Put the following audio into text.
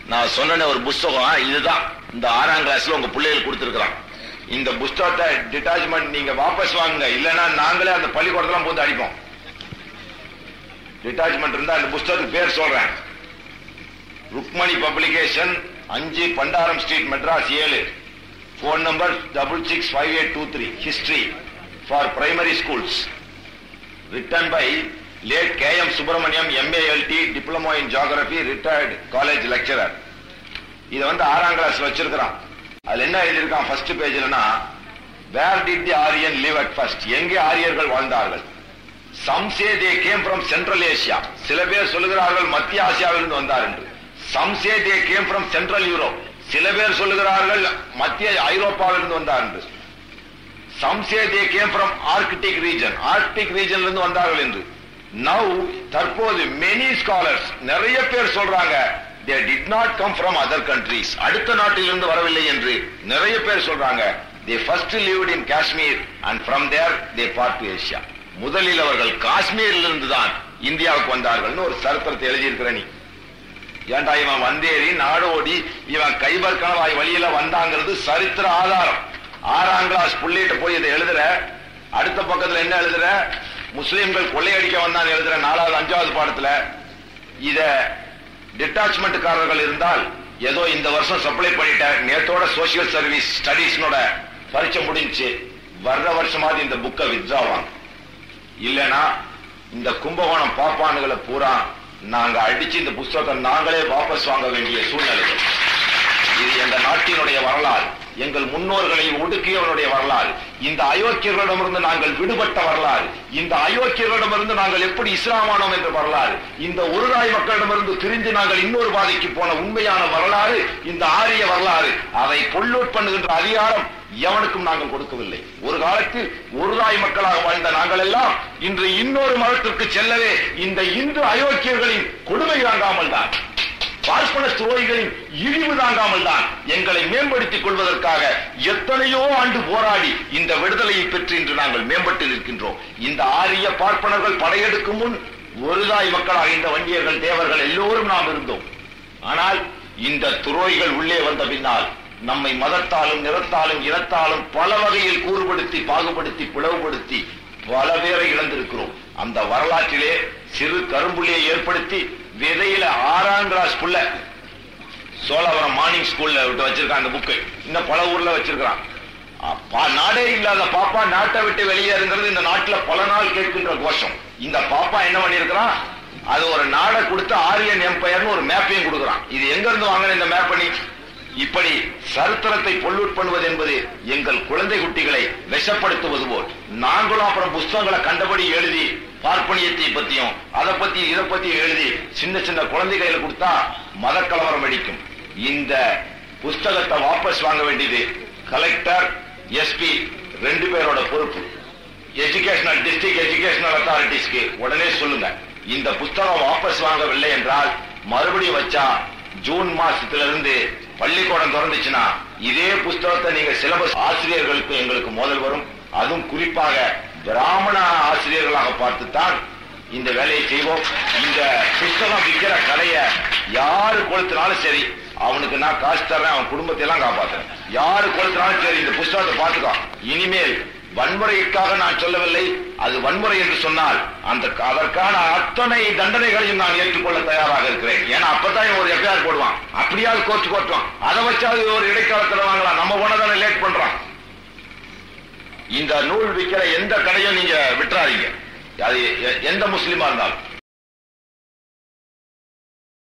நான் சொன்ன ஒரு புஸ்தகம் இதுதான் இந்த ஆறாம் கிளாஸ்ல உங்க பிள்ளைகள் கொடுத்துருக்கான் இந்த புஸ்தகத்தை டிட்டாச்மெண்ட் நீங்க வாபஸ் வாங்குங்க இல்லைன்னா நாங்களே அந்த பள்ளிக்கூடத்துல போட்டு அடிப்போம் டிட்டாச்மெண்ட் இருந்தா அந்த புஸ்தகத்துக்கு பேர் சொல்றேன் ருக்மணி பப்ளிகேஷன் அஞ்சு பண்டாரம் ஸ்ட்ரீட் மெட்ராஸ் ஏழு phone number double six five eight two three history for primary schools written by late K M Subramaniam MALT diploma in geography retired college lecturer இதை வந்து ஆறாம் கிளாஸ் வச்சிருக்கிறான் அதுல என்ன எழுதியிருக்கான் ஃபர்ஸ்ட் பேஜ்லனா where did the Aryan live at first எங்கே ஆரியர்கள் வாழ்ந்தார்கள் some say they came from central Asia சில பேர் சொல்லுகிறார்கள் மத்திய ஆசியாவிலிருந்து வந்தார் என்று some say they came from central Europe சில பேர் சொல்லுகிறார்கள் மத்திய ஐரோப்பாவிலிருந்து வந்தார் என்று some say they came from Arctic region Arctic ரீஜன்ல இருந்து வந்தார்கள் என்று நவ் தற்போது மெனி ஸ்காலர்ஸ் நிறைய பேர் சொல்றாங்க they did not come from other countries அடுத்த நாட்டிலிருந்து வரவில்லை என்று நிறைய பேர் சொல்றாங்க they first lived in Kashmir and from there they part to Asia முதலில் அவர்கள் காஷ்மீரில் இருந்து தான் இந்தியாவுக்கு வந்தார்கள்னு ஒரு சரித்திரத்தை எழுதியிருக்கிற நீ ஏன்டா இவன் வந்தேறி நாடோடி இவன் கைபர் கணவாய் வழியில வந்தாங்கிறது சரித்திர ஆதாரம் ஆறாம் கிளாஸ் புள்ளிட்டு போய் இதை எழுதுற அடுத்த பக்கத்துல என்ன எழுதுற முஸ்லிம்கள் கொள்ளையடிக்க வந்தான் எழுதுற நாலாவது அஞ்சாவது பாடத்துல இத டிட்டாச்மெண்ட்காரர்கள் இருந்தால் ஏதோ இந்த வருஷம் சப்ளை பண்ணிட்ட நேத்தோட சோசியல் சர்வீஸ் ஸ்டடீஸ்னோட பரீட்சை முடிஞ்சு வர்ற வருஷமாவது இந்த புக்கை வித்ரா வாங்க இல்லனா இந்த கும்பகோணம் பாப்பானுகளை பூரா நாங்க அடிச்சு இந்த புஸ்தகத்தை நாங்களே வாபஸ் வாங்க வேண்டிய சூழ்நிலைகள் இது எங்க நாட்டினுடைய வரலாறு எங்கள் முன்னோர்களை ஒடுக்கியவனுடைய வரலாறு இந்த அயோக்கியர்களிடமிருந்து நாங்கள் விடுபட்ட வரலாறு இந்த அயோக்கியர்களிடமிருந்து நாங்கள் எப்படி இஸ்லாமானோம் என்ற வரலாறு இந்த ஒருராய் மக்களிடமிருந்து பிரிந்து நாங்கள் இன்னொரு பாதைக்கு போன உண்மையான வரலாறு இந்த ஆரிய வரலாறு அதை பொல்லூட் பண்ணுகின்ற அதிகாரம் எவனுக்கும் நாங்கள் கொடுக்கவில்லை ஒரு காலத்தில் ஒரு ராய் மக்களாக வாழ்ந்த நாங்கள் எல்லாம் இன்று இன்னொரு மதத்திற்கு செல்லவே இந்த இந்து அயோக்கியர்களின் கொடுமை தாங்காமல் தான் பார்ப்பன துரோகிகளின் இழிவு தாங்காமல் தான் எங்களை மேம்படுத்திக் கொள்வதற்காக எத்தனையோ ஆண்டு போராடி இந்த விடுதலையை பெற்று இன்று நாங்கள் மேம்பட்டு நிற்கின்றோம் இந்த ஆரிய பார்ப்பனர்கள் படையெடுக்கும் முன் ஒருதாய் மக்களாக இந்த வண்டியர்கள் தேவர்கள் எல்லோரும் நாம் இருந்தோம் ஆனால் இந்த துரோகிகள் உள்ளே வந்த பின்னால் நம்மை மதத்தாலும் நிறத்தாலும் இனத்தாலும் பல வகையில் கூறுபடுத்தி பாகுபடுத்தி பிளவுபடுத்தி பல பேரை இழந்திருக்கிறோம் அந்த வரலாற்றிலே சிறு கரும்புள்ளியை ஏற்படுத்தி விதையில ஆறாம் கிளாஸ் புள்ள சோழவரம் மார்னிங் ஸ்கூல்ல விட்டு வச்சிருக்கான் அந்த புக்கு இன்னும் பல ஊர்ல வச்சிருக்கான் அப்பா, நாடே இல்லாத பாப்பா நாட்டை விட்டு வெளியேறுங்கிறது இந்த நாட்டுல பல நாள் கேட்கின்ற கோஷம் இந்த பாப்பா என்ன பண்ணிருக்கிறான் அது ஒரு நாடை கொடுத்து ஆரியன் எம்பையர்னு ஒரு மேப்பையும் கொடுக்குறான் இது எங்க இருந்து வாங்கின இந்த மேப் பண்ணி இப்படி சரித்திரத்தை பொல்லுட் பண்ணுவது என்பது எங்கள் குழந்தை குட்டிகளை விஷப்படுத்துவது போல் நாங்களும் அப்புறம் புஸ்தகங்களை கண்டபடி எழுதி பார்ப்பனியத்தை பத்தியும் அதை பத்தி இதை பத்தி எழுதி சின்ன சின்ன குழந்தை கையில கொடுத்தா மத கலவரம் வெடிக்கும் இந்த புஸ்தகத்தை வாபஸ் வாங்க வேண்டியது கலெக்டர் எஸ்பி ரெண்டு பேரோட பொறுப்பு எஜுகேஷனல் டிஸ்ட்ரிக்ட் எஜுகேஷனல் அத்தாரிட்டிஸ்க்கு உடனே சொல்லுங்க இந்த புஸ்தகம் வாபஸ் வாங்கவில்லை என்றால் மறுபடியும் வச்சா ஜூன் மாசத்துல இருந்து பள்ளிக்கூடம் திறந்துச்சுன்னா இதே புஸ்தகத்தை நீங்க சிலபஸ் ஆசிரியர்களுக்கு எங்களுக்கு முதல் வரும் அதுவும் குறிப்பாக பிராமண ஆசிரியர்களாக பார்த்துத்தான் இந்த வேலையை செய்வோம் இந்த புஸ்தகம் விற்கிற கடையை யாரு கொளுத்தினாலும் சரி அவனுக்கு நான் காசு தர்றேன் அவன் குடும்பத்தை எல்லாம் காப்பாத்துறேன் யாரு கொளுத்தினாலும் சரி இந்த புஸ்தகத்தை பார்த்துக்கோ இனிமேல் வன்முறைக்காக நான் சொல்லவில்லை அது வன்முறை என்று சொன்னால் அந்த அதற்கான அத்தனை தண்டனைகளையும் நான் ஏற்றுக்கொள்ள தயாராக இருக்கிறேன் ஏன்னா அப்பதான் இவன் ஒரு எஃப்ஐஆர் போடுவான் அப்படியாவது கோர்ட் கோட்டுவான் அதை வச்சாவது ஒரு இடைக்காலத்துல வாங்கலாம் நம்ம போனதானே லேட் பண்றான் இந்த நூல் விற்கிற எந்த கடையும் நீங்க விட்டுறாதீங்க அது எ- எந்த முஸ்லீமா இருந்தாலும்